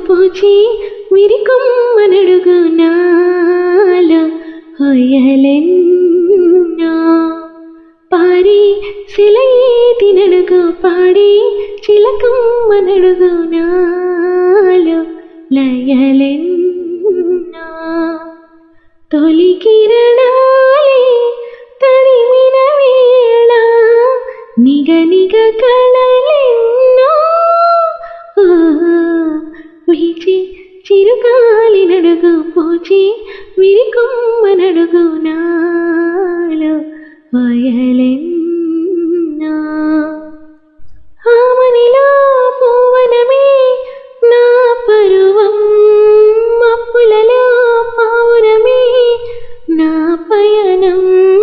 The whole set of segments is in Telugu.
పూచి విరికొమ్మనడుగు నాలో హొయలెన్నో పారి సిలయేటి నడుగు పాడి చిలకమ్మనడుగు నాలో లయలెన్నో తొలి కిరణాలే తడిమిన వేళ నిగ నిగ కళలెన్నో ఆ, వీచి చిరుగాలి నడుగు పూచి విరికొమ్మ నడుగు నాలో వయలెన్నో ఆమనిలో పూవనమే నా పరువం మప్పులలో పౌరమే నా పయనం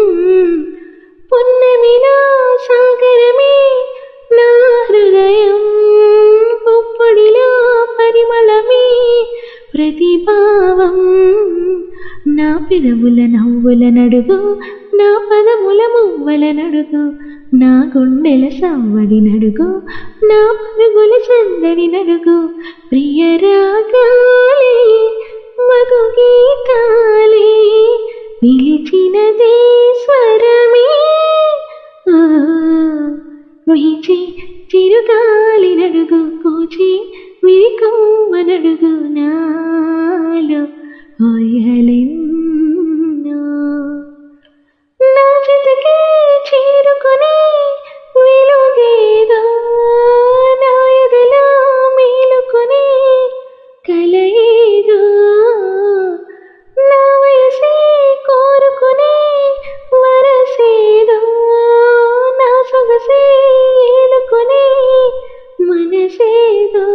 పున్నమిలో సాగరమే నా హృదయం పుప్పొడిలో పరిమళమే ప్రతిభావం నా పెదవుల నవ్వుల నడుగు నా పదముల మువ్వల నడుగు నా గుండెల సవ్వడి నడుగు నా పరుగుల సందడి నడుగు ప్రియ రాగాలే మధు గీతాలే పిలిచినదే స్వరమే ఆ, వీచి చిరుగాలి నడుగు కూచి విరికమ్మ నడుగు నాలో ఓయలెన్నో నా జతకే చేరుకునే వెలుగేదో నా ఎదలో మేలుకునే కలయేదో నా వయసే కోరుకునే వరసేదో నా సొగసే ఏలుకునే మనసేదో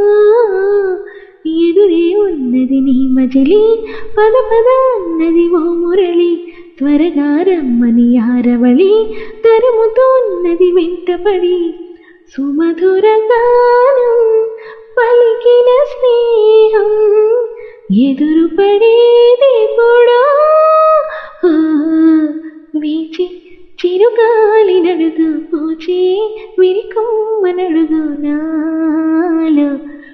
ఎదురే ఉన్నది నీ మజిలి పద పద అన్నది ఓ మురళి త్వరగా రమ్మని ఆరవళి తరుముతున్నది వెంటపడి సుమధుర గానం పలికిన స్నేహం ఎదురు పడేదెప్పుడో ఆ, వీచి చిరుగాలి నడుగు పూచి విరికొమ్మ నడుగు నాలో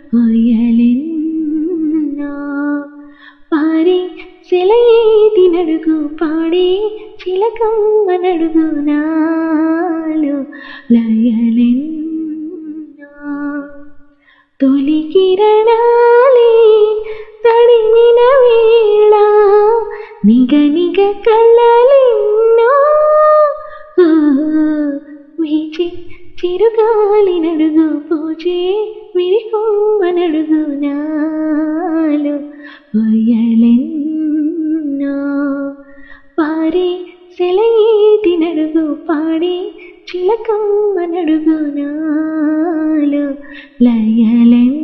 ఒయలెన్నో పారి సెలయేటి నడుగు పాడి చిలకమ్మ నడుగు నాలో లయలెన్నో తొలి కిరణాలే తడిమిన వేళ నిగ నిగ కళ్ళలెన్నో ఆ, వీచి చిరుగాలి నడుగు పూజే విరికొమ్మ నడుగు నాలో ఒయలెన్నో పారి సెలయేటి నడుగు పాడి చిలకమ్మ నడుగు నాలో లయలెన్నో